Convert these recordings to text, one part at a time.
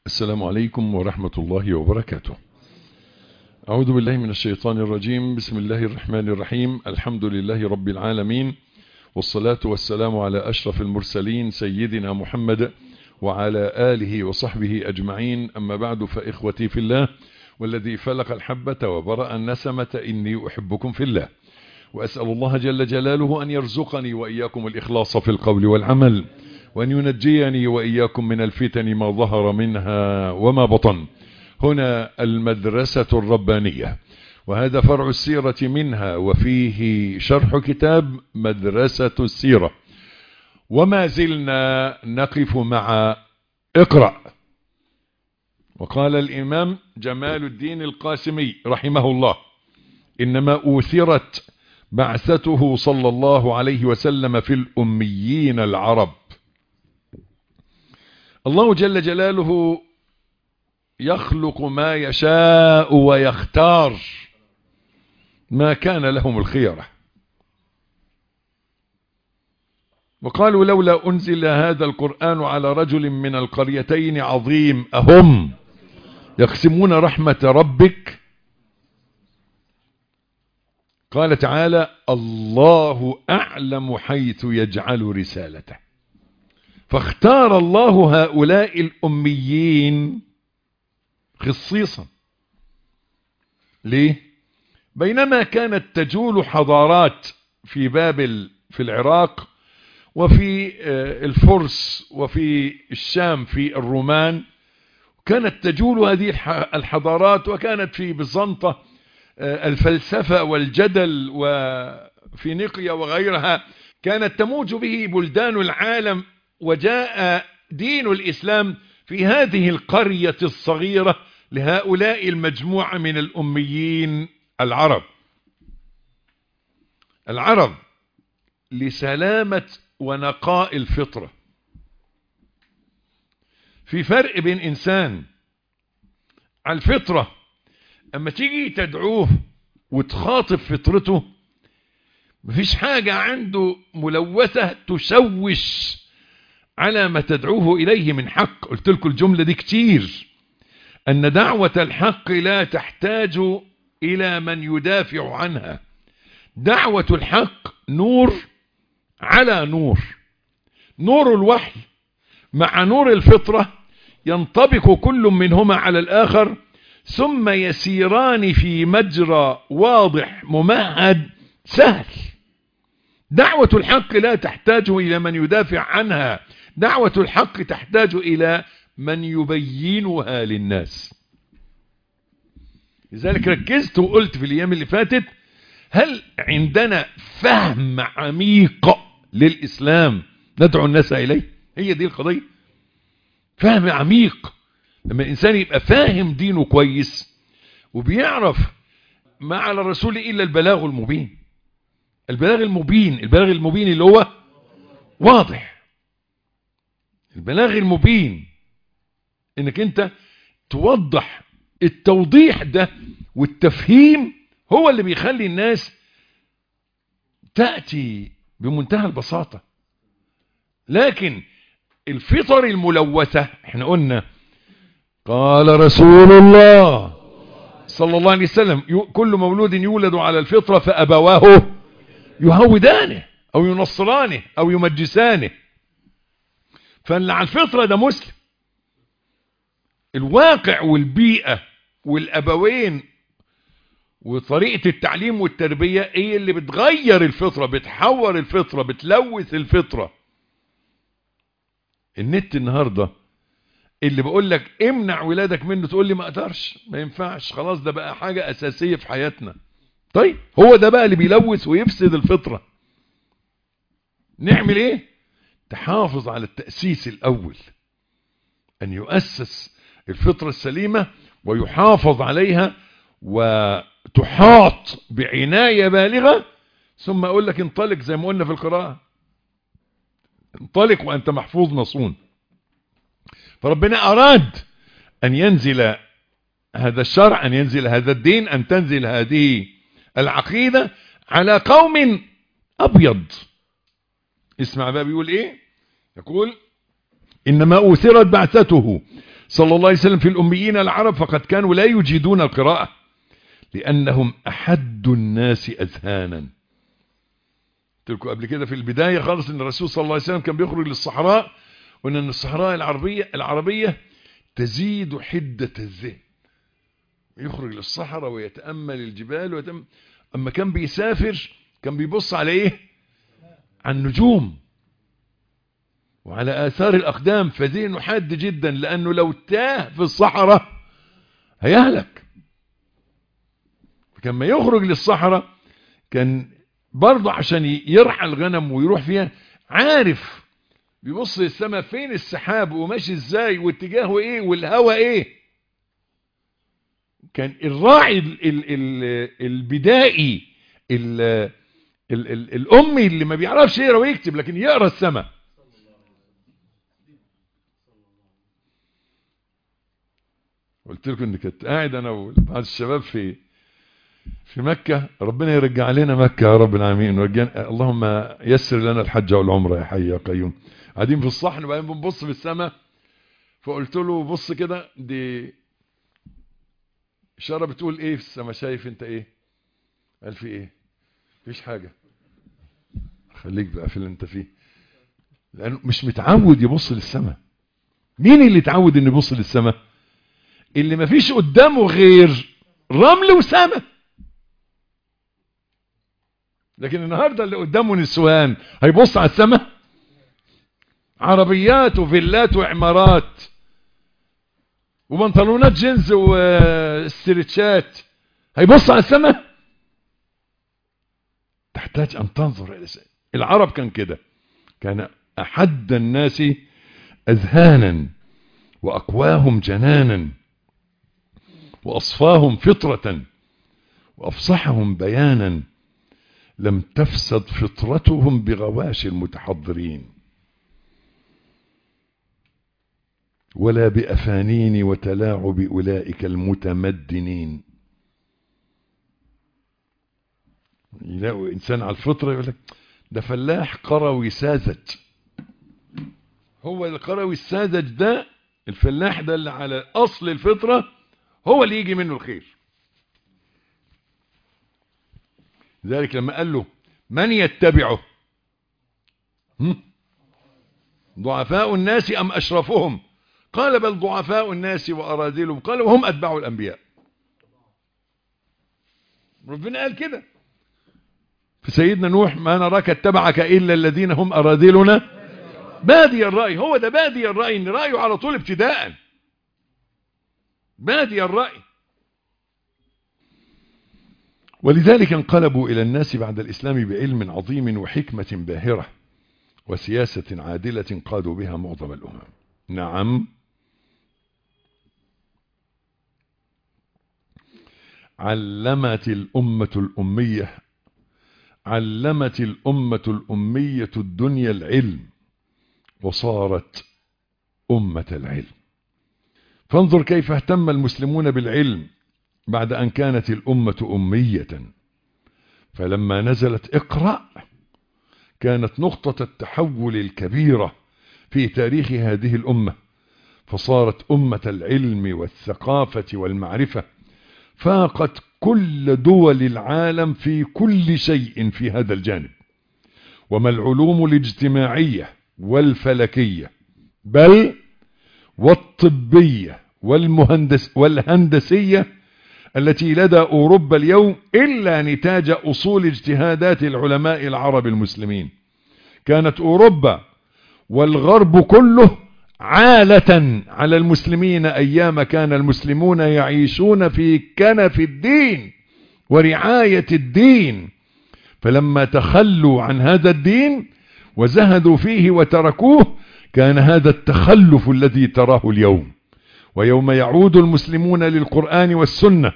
السلام عليكم ورحمة الله وبركاته أعوذ بالله من الشيطان الرجيم بسم الله الرحمن الرحيم الحمد لله رب العالمين والصلاة والسلام على أشرف المرسلين سيدنا محمد وعلى آله وصحبه أجمعين أما بعد فإخوتي في الله والذي فلق الحبة وبرأ النسمة إني أحبكم في الله وأسأل الله جل جلاله أن يرزقني وإياكم الإخلاص في القول والعمل وأن ينجيني وإياكم من الفتن ما ظهر منها وما بطن هنا المدرسة الربانية وهذا فرع السيرة منها وفيه شرح كتاب مدرسة السيرة وما زلنا نقف مع اقرأ وقال الإمام جمال الدين القاسمي رحمه الله إنما أوثرت بعثته صلى الله عليه وسلم في الأميين العرب الله جل جلاله يخلق ما يشاء ويختار ما كان لهم الخيرة وقالوا لولا أنزل هذا القرآن على رجل من القريتين عظيم أهم يقسمون رحمة ربك قال تعالى الله أعلم حيث يجعل رسالته فاختار الله هؤلاء الأميين خصيصا ليه بينما كانت تجول حضارات في بابل في العراق وفي الفرس وفي الشام في الرومان كانت تجول هذه الحضارات وكانت في بيزنطة الفلسفة والجدل وفي نقيا وغيرها كانت تموج به بلدان العالم وجاء دين الإسلام في هذه القرية الصغيرة لهؤلاء المجموعة من الأميين العرب العرب لسلامة ونقاء الفطرة في فرق بين إنسان على الفطرة أما تيجي تدعوه وتخاطب فطرته مفيش حاجة عنده ملوثة تشوش على ما تدعوه إليه من حق قلت لكم الجملة دي كتير أن دعوة الحق لا تحتاج إلى من يدافع عنها دعوة الحق نور على نور نور الوحي مع نور الفطرة ينطبق كل منهما على الآخر ثم يسيران في مجرى واضح ممهد سهل دعوة الحق لا تحتاج إلى من يدافع عنها دعوة الحق تحتاج إلى من يبينها للناس لذلك ركزت وقلت في الأيام اللي فاتت هل عندنا فهم عميق للإسلام ندعو الناس إليه هي دي القضية فهم عميق لما الإنسان يبقى فاهم دينه كويس وبيعرف ما على الرسول إلا البلاغ المبين البلاغ المبين البلاغ المبين اللي هو واضح البلاغ المبين انك انت توضح التوضيح ده والتفهيم هو اللي بيخلي الناس تأتي بمنتهى البساطة لكن الفطر الملوثة احنا قلنا قال رسول الله صلى الله عليه وسلم كل مولود يولد على الفطرة فأبواه يهودانه أو ينصرانه أو يمجسانه فاللي على الفطرة ده مسلم الواقع والبيئة والأبوين وطريقة التعليم والتربية هي اللي بتغير الفطرة بتحور الفطرة بتلوث الفطرة النت النهاردة اللي بقول لك امنع ولادك منه تقول لي ما اقدرش ما ينفعش خلاص ده بقى حاجة اساسية في حياتنا طيب هو ده بقى اللي بيلوث ويفسد الفطرة نعمل ايه تحافظ على التأسيس الاول ان يؤسس الفطرة السليمة ويحافظ عليها وتحاط بعناية بالغة ثم اقول لك انطلق زي ما قلنا في القراءة انطلق وانت محفوظ مصون فربنا اراد ان ينزل هذا الشرع ان ينزل هذا الدين ان تنزل هذه العقيدة على قوم ابيض اسمع بقى بيقول ايه يقول انما اوثرت بعثته صلى الله عليه وسلم في الأميين العرب فقد كانوا لا يجيدون القراءة لأنهم أحد الناس أذهانا قلت لكم قبل كده في البداية خالص أن الرسول صلى الله عليه وسلم كان بيخرج للصحراء وأن الصحراء العربية العربية تزيد حدة الذهن يخرج للصحراء ويتأمل الجبال ويتأمل أما كان بيسافر كان بيبص على إيه على النجوم وعلى آثار الأقدام فذهنه حاد جدا لأنه لو تاه في الصحراء هيهلك كان ما يخرج للصحراء كان برضه عشان يرعى الغنم ويروح فيها عارف بيبص للسماء فين السحاب وماشي ازاي واتجاهه ايه والهواء ايه كان الراعي ال ال ال البدائي ال ال ال الامي اللي ما بيعرفش يقرا ويكتب لكن يقرا السماء قلت لكم ان كنت قاعد انا وبعض الشباب في في مكة ربنا يرجع لنا مكة يا رب العالمين ورجعنا اللهم يسر لنا الحج والعمرة يا حي يا قيوم قاعدين في الصحن وبعدين بنبص في السماء فقلت له بص كده دي إشارة بتقول إيه في السماء شايف أنت إيه قال في إيه مفيش حاجة خليك بقى في اللي أنت فيه لأنه مش متعود يبص للسماء مين اللي اتعود إنه يبص للسماء اللي مفيش قدامه غير رمل وسماء لكن النهارده اللي قدامه نسوان هيبص على السماء عربيات وفيلات وعمارات وبنطلونات جينز واسترتشات هيبص على السماء تحتاج ان تنظر الى السماء العرب كان كده كان احد الناس اذهانا واقواهم جنانا واصفاهم فطره وافصحهم بيانا لم تفسد فطرتهم بغواش المتحضرين ولا بأفانين وتلاعب أولئك المتمدنين يلاقوا إنسان على الفطرة يقول لك ده فلاح قروي ساذج هو القروي الساذج ده الفلاح ده اللي على أصل الفطرة هو اللي يجي منه الخير ذلك لما قال له من يتبعه ضعفاء الناس أم أشرفهم قال بل ضعفاء الناس وأراذلهم قال وهم أتباع الأنبياء ربنا قال كده في سيدنا نوح ما نراك اتبعك إلا الذين هم أراذلنا بادي الرأي هو ده بادي الرأي ان رأيه على طول ابتداء بادي الرأي ولذلك انقلبوا إلى الناس بعد الإسلام بعلم عظيم وحكمة باهرة وسياسة عادلة قادوا بها معظم الأمم نعم علمت الأمة الأمية علمت الأمة الأمية الدنيا العلم وصارت أمة العلم فانظر كيف اهتم المسلمون بالعلم بعد أن كانت الأمة أمية فلما نزلت اقرأ كانت نقطة التحول الكبيرة في تاريخ هذه الأمة فصارت أمة العلم والثقافة والمعرفة فاقت كل دول العالم في كل شيء في هذا الجانب وما العلوم الاجتماعية والفلكية بل والطبية والمهندس والهندسية التي لدى أوروبا اليوم إلا نتاج أصول اجتهادات العلماء العرب المسلمين كانت أوروبا والغرب كله عالة على المسلمين أيام كان المسلمون يعيشون في كنف الدين ورعاية الدين فلما تخلوا عن هذا الدين وزهدوا فيه وتركوه كان هذا التخلف الذي تراه اليوم ويوم يعود المسلمون للقرآن والسنة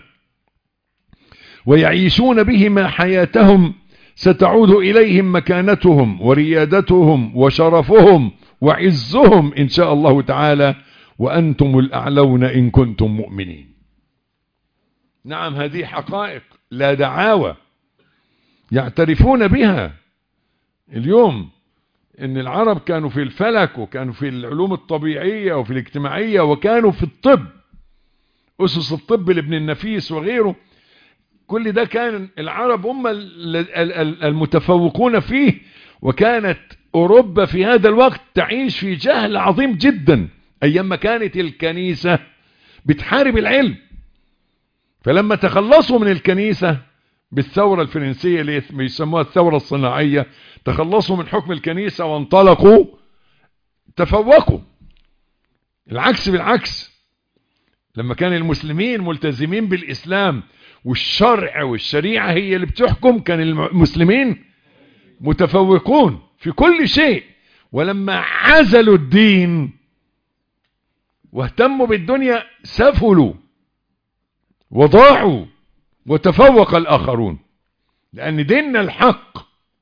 ويعيشون بهما حياتهم ستعود إليهم مكانتهم وريادتهم وشرفهم وعزهم إن شاء الله تعالى وأنتم الأعلون إن كنتم مؤمنين نعم هذه حقائق لا دعاوى يعترفون بها اليوم ان العرب كانوا في الفلك وكانوا في العلوم الطبيعية وفي الاجتماعية وكانوا في الطب أسس الطب لابن النفيس وغيره كل ده كان العرب هم المتفوقون فيه وكانت أوروبا في هذا الوقت تعيش في جهل عظيم جدا أيام ما كانت الكنيسة بتحارب العلم فلما تخلصوا من الكنيسة بالثورة الفرنسية اللي بيسموها الثورة الصناعية تخلصوا من حكم الكنيسة وانطلقوا تفوقوا العكس بالعكس لما كان المسلمين ملتزمين بالإسلام والشرع والشريعة هي اللي بتحكم كان المسلمين متفوقون في كل شيء ولما عزلوا الدين واهتموا بالدنيا سفلوا وضاعوا وتفوق الآخرون لأن ديننا الحق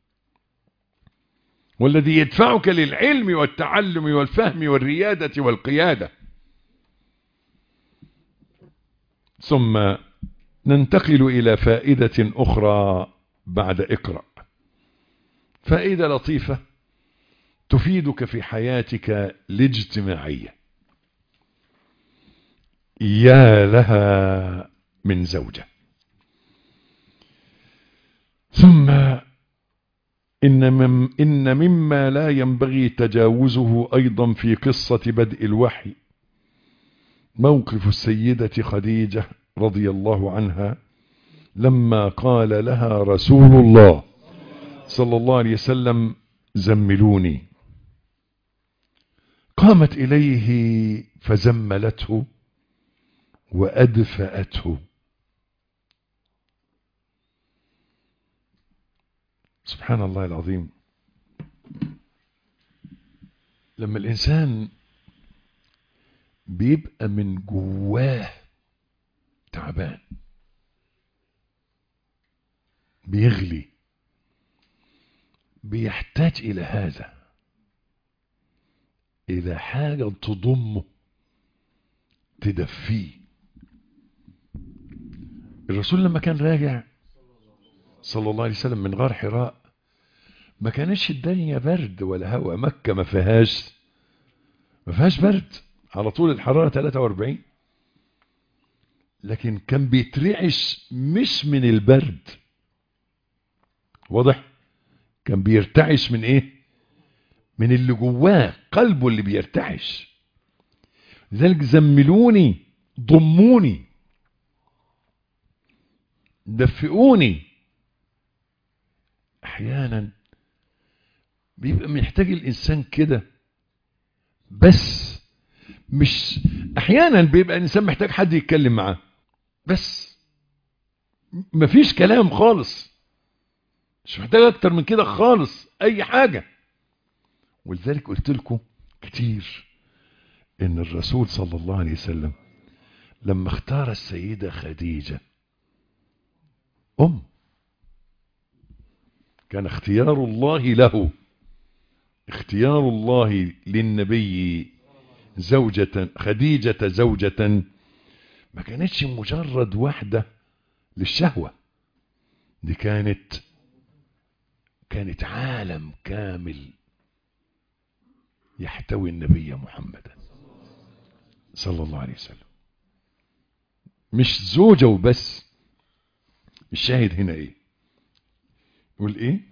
والذي يدفعك للعلم والتعلم والفهم والريادة والقيادة ثم ننتقل إلى فائدة أخرى بعد اقرأ فائدة لطيفة تفيدك في حياتك الاجتماعية يا لها من زوجة ثم إن, مم إن مما لا ينبغي تجاوزه أيضا في قصة بدء الوحي موقف السيدة خديجة رضي الله عنها لما قال لها رسول الله صلى الله عليه وسلم زملوني قامت إليه فزملته وأدفأته سبحان الله العظيم لما الإنسان بيبقى من جواه تعبان بيغلي بيحتاج إلى هذا إلى حاجة تضمه تدفيه الرسول لما كان راجع صلى الله عليه وسلم من غار حراء ما كانش الدنيا برد ولا هواء مكة ما فيهاش ما فيهاش برد على طول الحرارة 43 لكن كان بيترعش مش من البرد واضح كان بيرتعش من ايه من اللي جواه قلبه اللي بيرتعش لذلك زملوني ضموني دفئوني احيانا بيبقى محتاج الانسان كده بس مش احيانا بيبقى الانسان محتاج حد يتكلم معاه بس مفيش كلام خالص مش محتاج اكتر من كده خالص اي حاجة ولذلك قلت لكم كتير ان الرسول صلى الله عليه وسلم لما اختار السيدة خديجة ام كان اختيار الله له اختيار الله للنبي زوجة خديجة زوجة ما كانتش مجرد واحدة للشهوة دي كانت كانت عالم كامل يحتوي النبي محمدا صلى الله عليه وسلم مش زوجة وبس الشاهد هنا ايه يقول ايه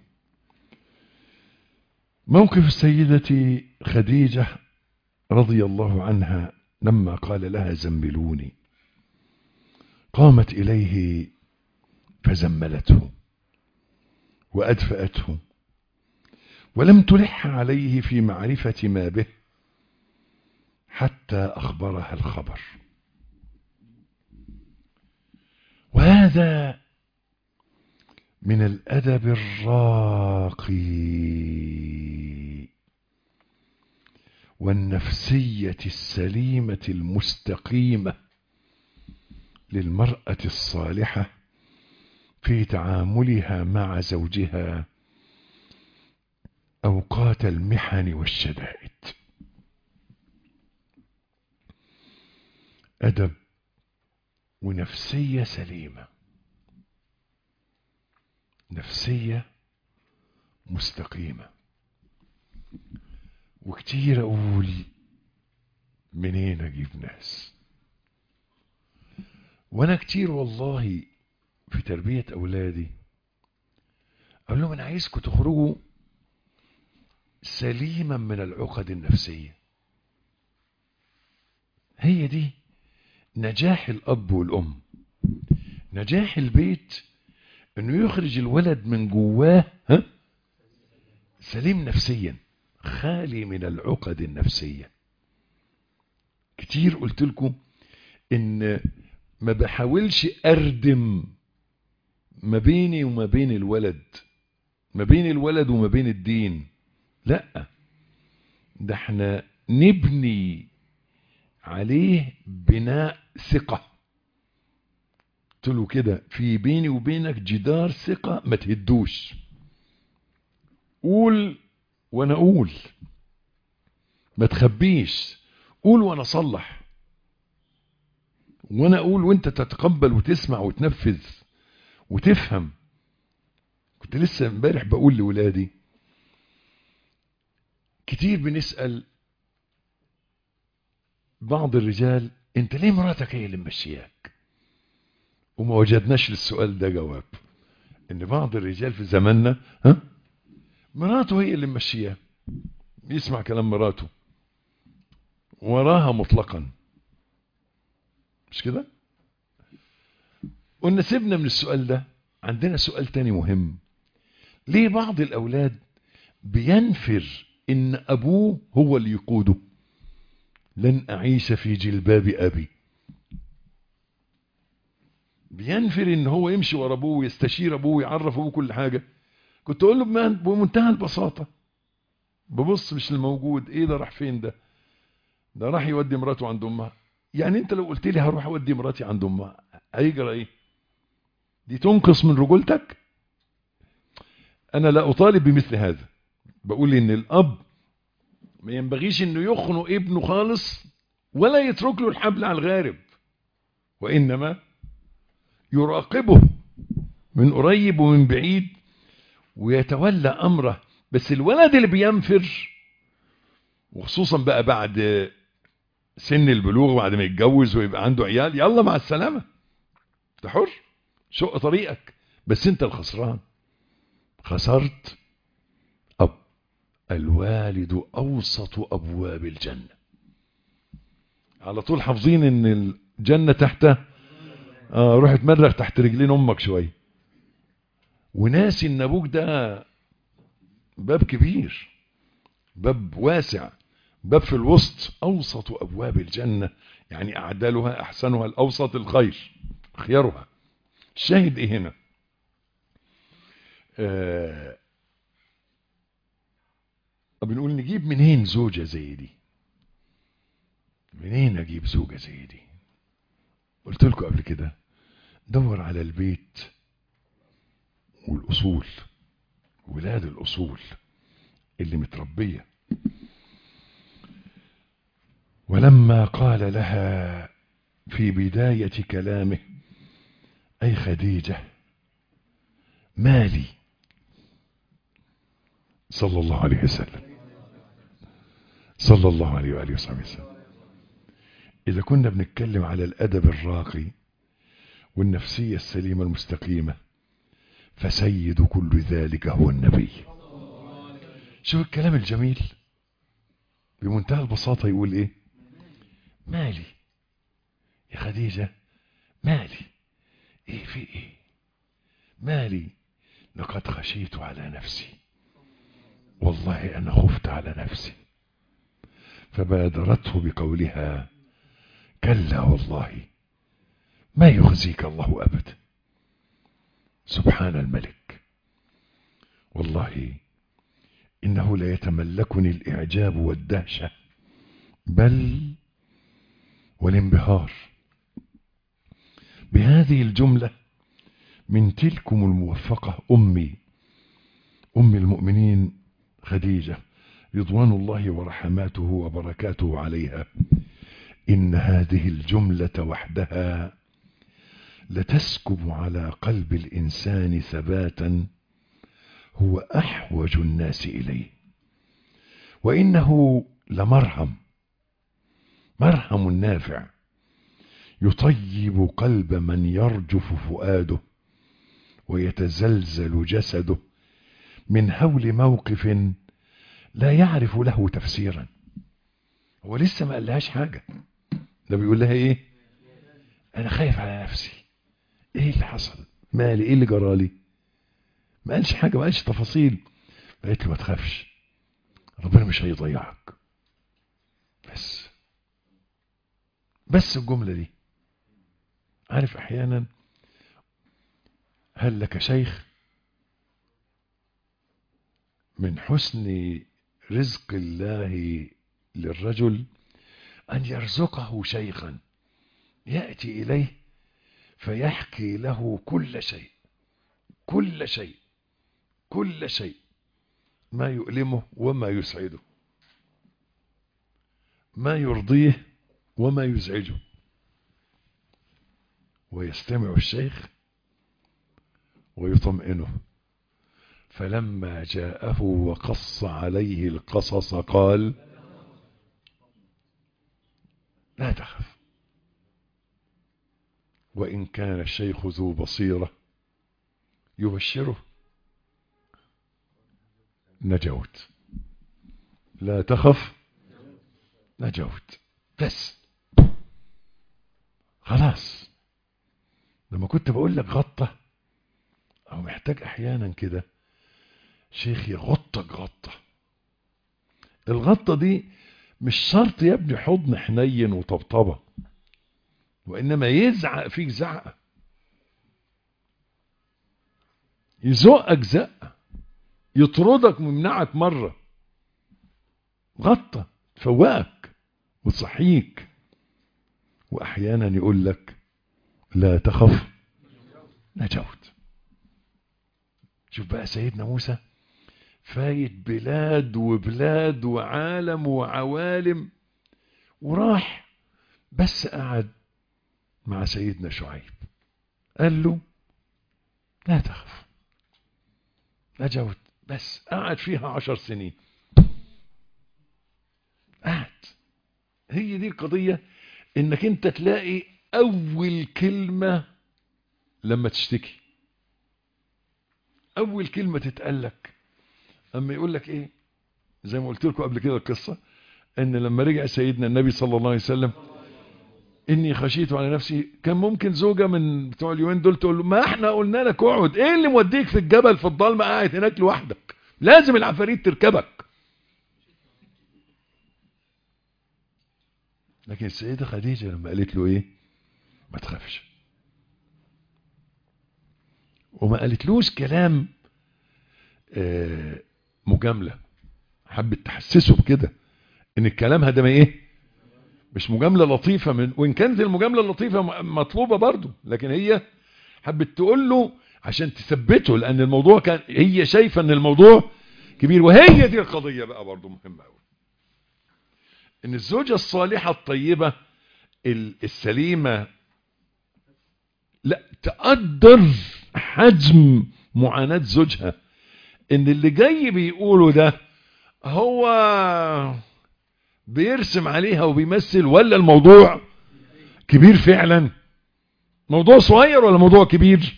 موقف السيدة خديجة رضي الله عنها لما قال لها زملوني قامت إليه فزملته وأدفأته ولم تلح عليه في معرفة ما به حتى أخبرها الخبر وهذا من الأدب الراقي والنفسية السليمة المستقيمة للمرأة الصالحة في تعاملها مع زوجها أوقات المحن والشدائد أدب ونفسية سليمة نفسية مستقيمة وكتير اقول منين اجيب ناس وانا كتير والله في تربية اولادي اقول لهم انا عايزكم تخرجوا سليما من العقد النفسية هي دي نجاح الاب والام نجاح البيت انه يخرج الولد من جواه ها سليم نفسيا خالي من العقد النفسية كتير قلت لكم ان ما بحاولش اردم ما بيني وما بين الولد ما بين الولد وما بين الدين لا ده احنا نبني عليه بناء ثقة قلت له كده في بيني وبينك جدار ثقة ما تهدوش قول وانا اقول ما تخبيش قول وانا اصلح وانا اقول وانت تتقبل وتسمع وتنفذ وتفهم كنت لسه امبارح بقول لولادي كتير بنسأل بعض الرجال انت ليه مراتك هي اللي ممشياك وما وجدناش للسؤال ده جواب ان بعض الرجال في زماننا ها مراته هي اللي ممشياه يسمع كلام مراته وراها مطلقا مش كده قلنا سيبنا من السؤال ده عندنا سؤال تاني مهم ليه بعض الاولاد بينفر ان ابوه هو اللي يقوده لن اعيش في جلباب ابي بينفر ان هو يمشي ورا ابوه ويستشير ابوه ويعرف ابوه كل حاجه كنت اقول له بمنتهى البساطه ببص مش الموجود ايه ده راح فين ده ده راح يودي مراته عند امها يعني انت لو قلت لي هروح اودي مراتي عند امها هيجرى ايه دي تنقص من رجولتك انا لا اطالب بمثل هذا بقول ان الاب ما ينبغيش انه يخنق ابنه خالص ولا يترك له الحبل على الغارب وانما يراقبه من قريب ومن بعيد ويتولى امره بس الولد اللي بينفر وخصوصا بقى بعد سن البلوغ بعد ما يتجوز ويبقى عنده عيال يلا مع السلامة انت حر شق طريقك بس انت الخسران خسرت أب الوالد أوسط أبواب الجنة على طول حافظين ان الجنة تحته آه روح اتمرغ تحت رجلين امك شوية وناسي ان ابوك ده باب كبير باب واسع باب في الوسط أوسط أبواب الجنة يعني أعدالها أحسنها الأوسط الخير خيارها الشاهد إيه هنا آه بنقول نجيب منين زوجة زي دي منين أجيب زوجة زي دي قلت لكم قبل كده دور على البيت والأصول ولاد الأصول اللي متربيه ولما قال لها في بداية كلامه أي خديجة مالي صلى الله عليه وسلم صلى الله عليه وآله وصحبه وسلم إذا كنا بنتكلم على الأدب الراقي والنفسية السليمة المستقيمة فسيد كل ذلك هو النبي شوف الكلام الجميل بمنتهى البساطة يقول ايه مالي يا خديجة مالي ايه في ايه مالي لقد خشيت على نفسي والله انا خفت على نفسي فبادرته بقولها كلا والله ما يخزيك الله ابدا سبحان الملك والله انه ليتملكني الاعجاب والدهشه بل والانبهار بهذه الجملة من تلكم الموفقة أمي أم المؤمنين خديجة رضوان الله ورحماته وبركاته عليها إن هذه الجملة وحدها لتسكب على قلب الإنسان ثباتا هو أحوج الناس إليه وإنه لمرهم مرهم نافع يطيب قلب من يرجف فؤاده ويتزلزل جسده من هول موقف لا يعرف له تفسيرا هو لسه ما قالهاش حاجة ده بيقول لها ايه انا خايف على نفسي ايه اللي حصل مالي ايه اللي جرالي ما قالش حاجة ما قالش تفاصيل قالت له ما تخافش ربنا مش هيضيعك بس بس الجملة دي عارف احيانا هل لك شيخ من حسن رزق الله للرجل أن يرزقه شيخا يأتي إليه فيحكي له كل شيء كل شيء كل شيء ما يؤلمه وما يسعده ما يرضيه وما يزعجه ويستمع الشيخ ويطمئنه فلما جاءه وقص عليه القصص قال لا تخف وإن كان الشيخ ذو بصيرة يبشره نجوت لا تخف نجوت بس خلاص لما كنت بقول لك غطة أو محتاج أحيانا كده شيخ يغطك غطة الغطة دي مش شرط يا ابني حضن حنين وطبطبة وإنما يزعق فيك زعقة يزقك زقة يطردك ويمنعك مرة غطة تفوقك وتصحيك وأحيانا يقول لك لا تخف نجوت شوف بقى سيدنا موسى فايت بلاد وبلاد وعالم وعوالم وراح بس قعد مع سيدنا شعيب قال له لا تخف نجوت بس قعد فيها عشر سنين قعد هي دي القضية انك انت تلاقي اول كلمة لما تشتكي اول كلمة تتقالك اما يقول لك ايه زي ما قلت لكم قبل كده القصة ان لما رجع سيدنا النبي صلى الله عليه وسلم اني خشيت على نفسي كان ممكن زوجة من بتوع اليومين دول تقول له ما احنا قلنا لك اقعد ايه اللي موديك في الجبل في الضلمة قاعد هناك لوحدك لازم العفاريت تركبك لكن السيدة خديجة لما قالت له ايه ما تخافش وما قالتلوش كلام آه مجاملة حبت تحسسه بكده ان الكلام هذا ما ايه مش مجاملة لطيفة من وان كانت المجاملة اللطيفة مطلوبة برضو لكن هي حبت تقول له عشان تثبته لان الموضوع كان هي شايفة ان الموضوع كبير وهي دي القضية بقى برضو مهمة قوي ان الزوجة الصالحة الطيبة السليمة لا تقدر حجم معاناة زوجها ان اللي جاي بيقوله ده هو بيرسم عليها وبيمثل ولا الموضوع كبير فعلا موضوع صغير ولا موضوع كبير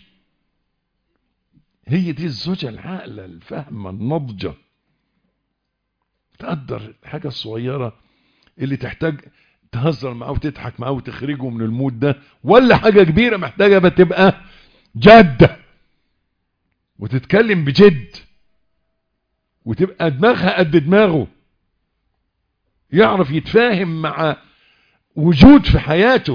هي دي الزوجة العاقلة الفاهمة النضجة تقدر الحاجة الصغيرة اللي تحتاج تهزر معاه وتضحك معاه وتخرجه من المود ده ولا حاجة كبيرة محتاجة بتبقى جادة وتتكلم بجد وتبقى دماغها قد دماغه يعرف يتفاهم مع وجود في حياته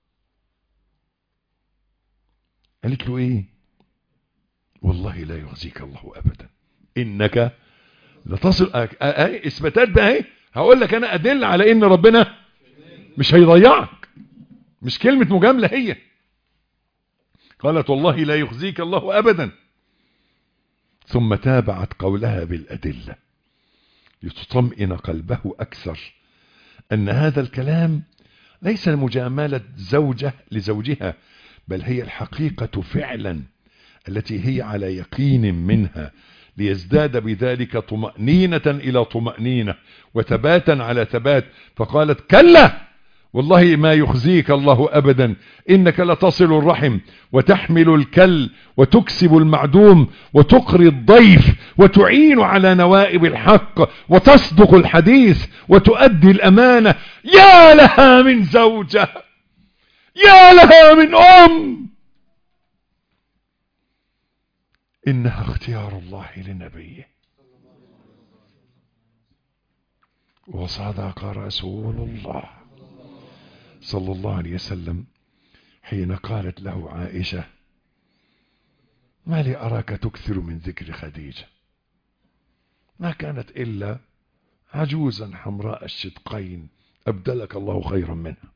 قالت له ايه والله لا يخزيك الله ابدا انك لتصل اثباتات بقى اهي هقول لك انا ادل على ان ربنا مش هيضيعك مش كلمة مجاملة هي قالت والله لا يخزيك الله ابدا ثم تابعت قولها بالادله لتطمئن قلبه أكثر أن هذا الكلام ليس مجاملة زوجة لزوجها بل هي الحقيقة فعلا التي هي على يقين منها ليزداد بذلك طمأنينة إلى طمأنينة وثباتا على ثبات فقالت كلا والله ما يخزيك الله أبدا إنك لتصل الرحم وتحمل الكل وتكسب المعدوم وتقري الضيف وتعين على نوائب الحق وتصدق الحديث وتؤدي الأمانة يا لها من زوجة يا لها من أم إنها اختيار الله لنبيه وصدق رسول الله صلى الله عليه وسلم حين قالت له عائشة ما لي أراك تكثر من ذكر خديجة ما كانت إلا عجوزا حمراء الشدقين أبدلك الله خيرا منها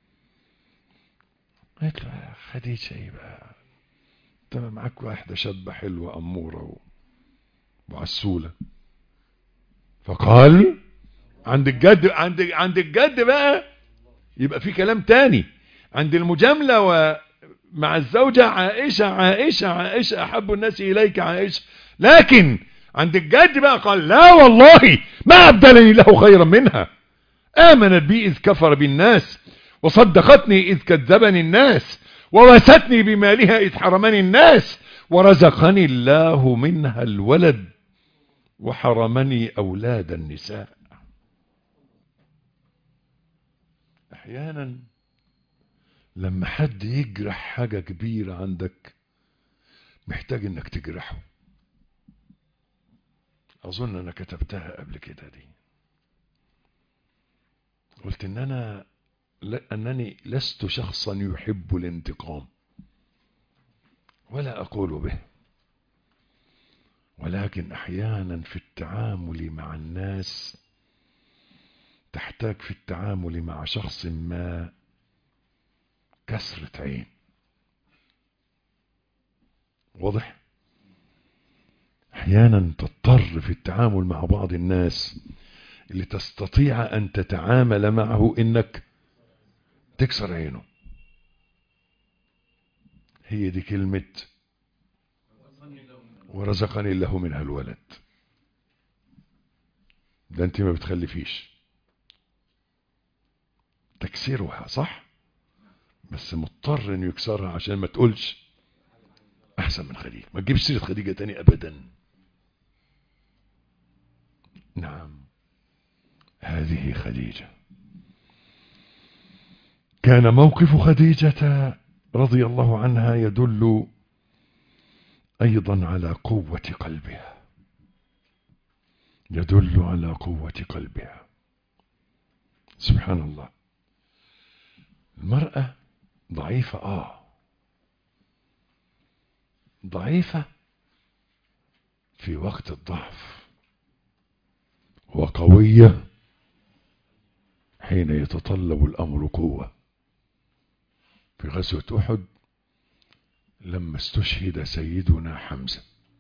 قالت له خديجة يبقى انت معك واحدة شابة حلوة أمورة وعسولة فقال عند الجد عند عند الجد بقى يبقى في كلام تاني عند المجاملة ومع الزوجة عائشة عائشة عائشة أحب الناس إليك عائشة لكن عند الجد بقى قال لا والله ما أبدلني له خيرا منها آمنت بي إذ كفر بالناس وصدقتني إذ كذبني الناس ووستني بمالها إذ حرمني الناس ورزقني الله منها الولد وحرمني أولاد النساء احيانا لما حد يجرح حاجة كبيرة عندك محتاج انك تجرحه اظن انا كتبتها قبل كده دي قلت ان انا انني لست شخصا يحب الانتقام ولا اقول به ولكن احيانا في التعامل مع الناس تحتاج في التعامل مع شخص ما كسرة عين واضح احيانا تضطر في التعامل مع بعض الناس اللي تستطيع ان تتعامل معه انك تكسر عينه هي دي كلمة ورزقني الله منها الولد ده انت ما بتخلفيش تكسيرها صح بس مضطر انه يكسرها عشان ما تقولش احسن من خديجه ما تجيبش سيره خديجه تاني ابدا نعم هذه خديجه كان موقف خديجه رضي الله عنها يدل ايضا على قوه قلبها يدل على قوه قلبها سبحان الله المرأة ضعيفة آه ضعيفة في وقت الضعف وقوية حين يتطلب الأمر قوة في غزوة أحد لما استشهد سيدنا حمزة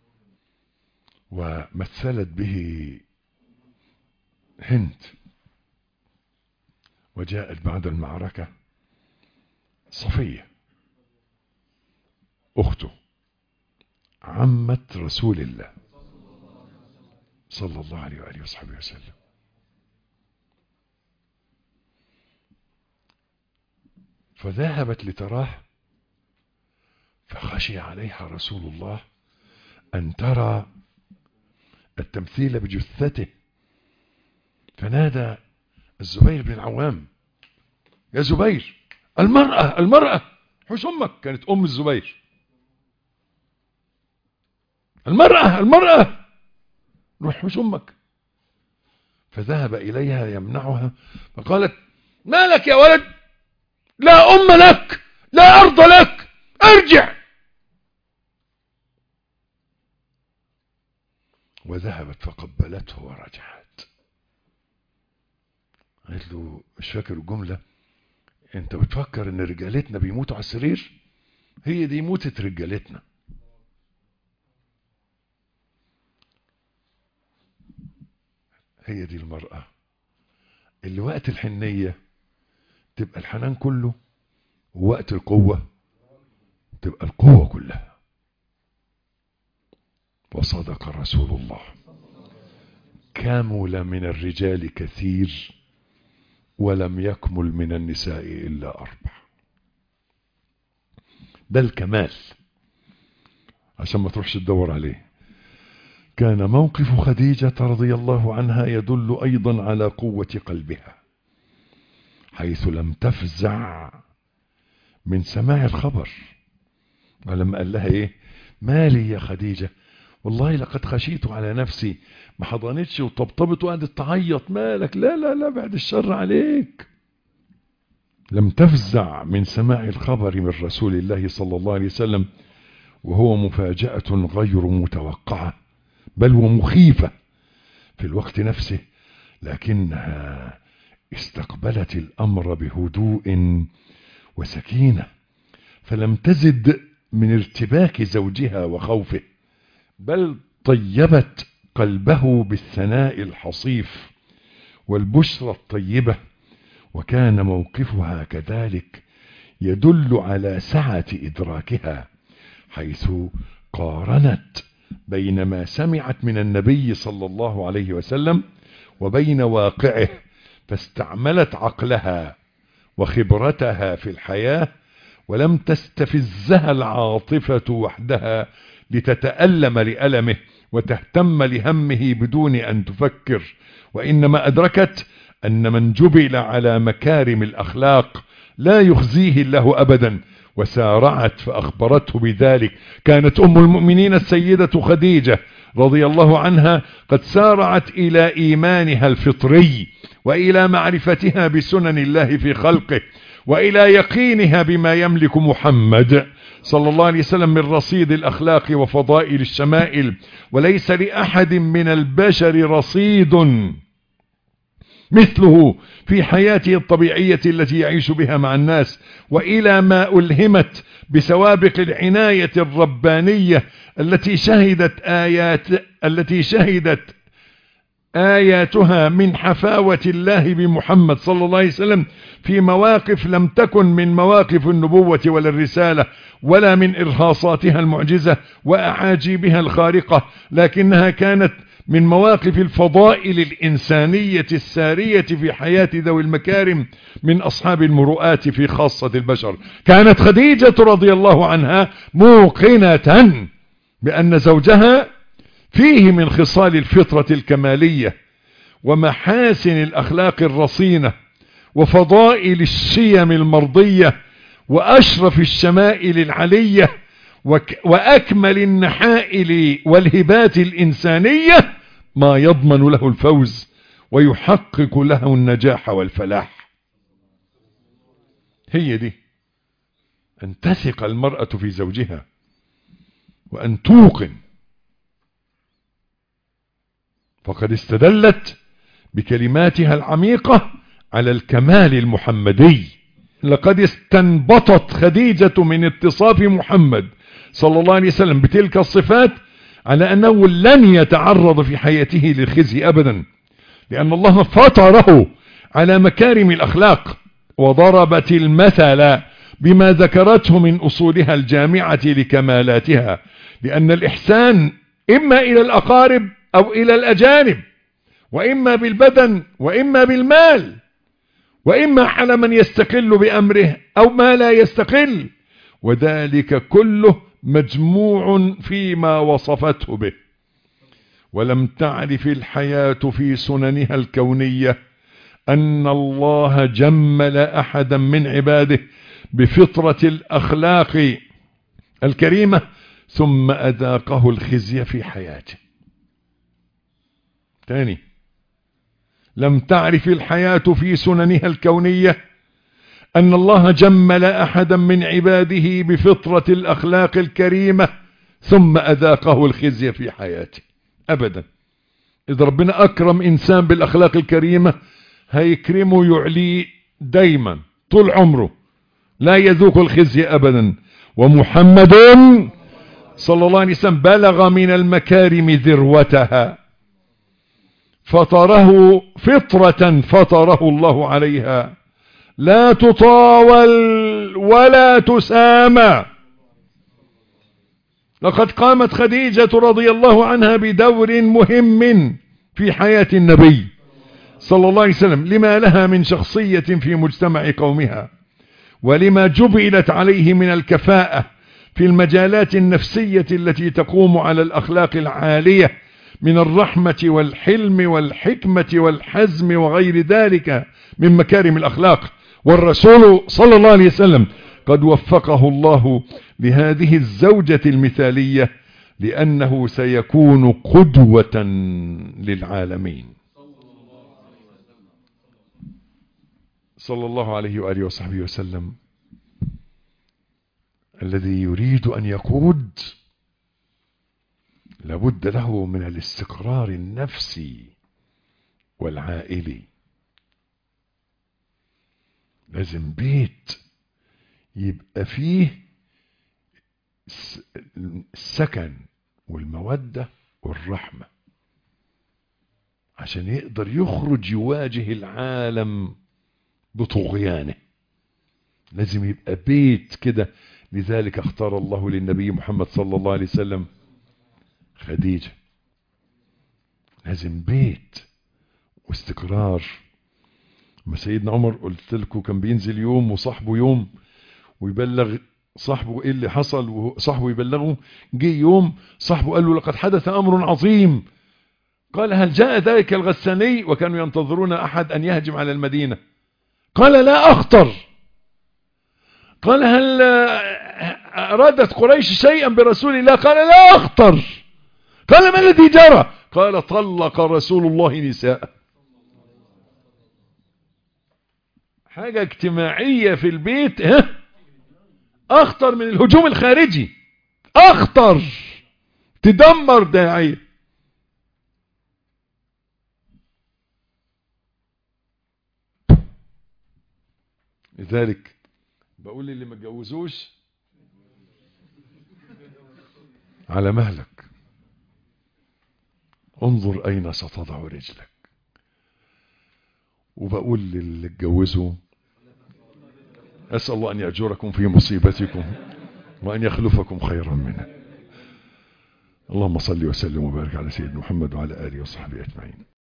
ومثلت به هند وجاءت بعد المعركة صفية أخته عمة رسول الله صلى الله عليه وآله وصحبه وسلم فذهبت لتراه فخشي عليها رسول الله أن ترى التمثيل بجثته فنادى الزبير بن العوام يا زبير المرأة المرأة حوش أمك كانت أم الزبير المرأة المرأة روح حوش أمك فذهب إليها يمنعها فقالت ما لك يا ولد لا أم لك لا أرض لك ارجع وذهبت فقبلته ورجعت قالت له مش فاكر الجملة انت بتفكر ان رجالتنا بيموتوا على السرير هي دي موتة رجالتنا هي دي المرأة اللي وقت الحنية تبقى الحنان كله ووقت القوة تبقى القوة كلها وصدق رسول الله كمل من الرجال كثير ولم يكمل من النساء إلا أربع ده الكمال عشان ما تروحش تدور عليه كان موقف خديجة رضي الله عنها يدل أيضا على قوة قلبها حيث لم تفزع من سماع الخبر ولما قال لها ايه مالي يا خديجة والله لقد خشيت على نفسي ما حضنتش وطبطبت وقعدت تعيط مالك لا لا لا بعد الشر عليك لم تفزع من سماع الخبر من رسول الله صلى الله عليه وسلم وهو مفاجأة غير متوقعة بل ومخيفة في الوقت نفسه لكنها استقبلت الأمر بهدوء وسكينة فلم تزد من ارتباك زوجها وخوفه بل طيبت قلبه بالثناء الحصيف والبشرى الطيبة وكان موقفها كذلك يدل على سعة إدراكها حيث قارنت بين ما سمعت من النبي صلى الله عليه وسلم وبين واقعه فاستعملت عقلها وخبرتها في الحياة ولم تستفزها العاطفة وحدها لتتألم لألمه وتهتم لهمه بدون أن تفكر وإنما أدركت أن من جبل على مكارم الأخلاق لا يخزيه الله أبدا وسارعت فأخبرته بذلك كانت أم المؤمنين السيدة خديجة رضي الله عنها قد سارعت إلى إيمانها الفطري وإلى معرفتها بسنن الله في خلقه وإلى يقينها بما يملك محمد صلى الله عليه وسلم من رصيد الأخلاق وفضائل الشمائل وليس لأحد من البشر رصيد مثله في حياته الطبيعية التي يعيش بها مع الناس وإلى ما ألهمت بسوابق العناية الربانية التي شهدت آيات التي شهدت آياتها من حفاوة الله بمحمد صلى الله عليه وسلم في مواقف لم تكن من مواقف النبوة ولا الرسالة ولا من إرهاصاتها المعجزة وأعاجيبها الخارقة لكنها كانت من مواقف الفضائل الإنسانية السارية في حياة ذوي المكارم من أصحاب المرؤات في خاصة البشر كانت خديجة رضي الله عنها موقنة بأن زوجها فيه من خصال الفطرة الكمالية ومحاسن الأخلاق الرصينة وفضائل الشيم المرضية وأشرف الشمائل العلية وأكمل النحائل والهبات الإنسانية ما يضمن له الفوز ويحقق له النجاح والفلاح هي دي أن تثق المرأة في زوجها وأن توقن فقد استدلت بكلماتها العميقة على الكمال المحمدي لقد استنبطت خديجة من اتصاف محمد صلى الله عليه وسلم بتلك الصفات على أنه لن يتعرض في حياته للخزي أبدا لأن الله فطره على مكارم الأخلاق وضربت المثل بما ذكرته من أصولها الجامعة لكمالاتها لأن الإحسان إما إلى الأقارب أو إلى الأجانب وإما بالبدن وإما بالمال وإما على من يستقل بأمره أو ما لا يستقل وذلك كله مجموع فيما وصفته به ولم تعرف الحياة في سننها الكونية أن الله جمل أحدا من عباده بفطرة الأخلاق الكريمة ثم أذاقه الخزي في حياته تاني لم تعرف الحياة في سننها الكونية أن الله جمل أحدا من عباده بفطرة الأخلاق الكريمة ثم أذاقه الخزي في حياته أبدا إذا ربنا أكرم إنسان بالأخلاق الكريمة هيكرمه يعليه دايما طول عمره لا يذوق الخزي أبدا ومحمد صلى الله عليه وسلم بلغ من المكارم ذروتها فطره فطرة فطره الله عليها لا تطاول ولا تسامى لقد قامت خديجة رضي الله عنها بدور مهم في حياة النبي صلى الله عليه وسلم لما لها من شخصية في مجتمع قومها ولما جبلت عليه من الكفاءة في المجالات النفسية التي تقوم على الأخلاق العالية من الرحمة والحلم والحكمة والحزم وغير ذلك من مكارم الأخلاق والرسول صلى الله عليه وسلم قد وفقه الله لهذه الزوجة المثالية لأنه سيكون قدوة للعالمين صلى الله عليه وآله وصحبه وسلم الذي يريد أن يقود لابد له من الاستقرار النفسي والعائلي لازم بيت يبقى فيه السكن والمودة والرحمة عشان يقدر يخرج يواجه العالم بطغيانه لازم يبقى بيت كده لذلك اختار الله للنبي محمد صلى الله عليه وسلم خديجة لازم بيت واستقرار ما سيدنا عمر قلت لكم كان بينزل يوم وصاحبه يوم ويبلغ صاحبه ايه اللي حصل وصاحبه يبلغه جه يوم صاحبه قال له لقد حدث امر عظيم قال هل جاء ذلك الغساني وكانوا ينتظرون احد ان يهجم على المدينة قال لا اخطر قال هل ارادت قريش شيئا برسول الله قال لا اخطر قال ما الذي جرى قال طلق رسول الله نساء حاجة اجتماعية في البيت ها اخطر من الهجوم الخارجي اخطر تدمر داعية لذلك بقول اللي ما اتجوزوش على مهلك انظر اين ستضع رجلك وبقول للي اتجوزوا أسأل الله أن يأجركم في مصيبتكم وأن يخلفكم خيرا منها اللهم صل وسلم وبارك على سيدنا محمد وعلى آله وصحبه أجمعين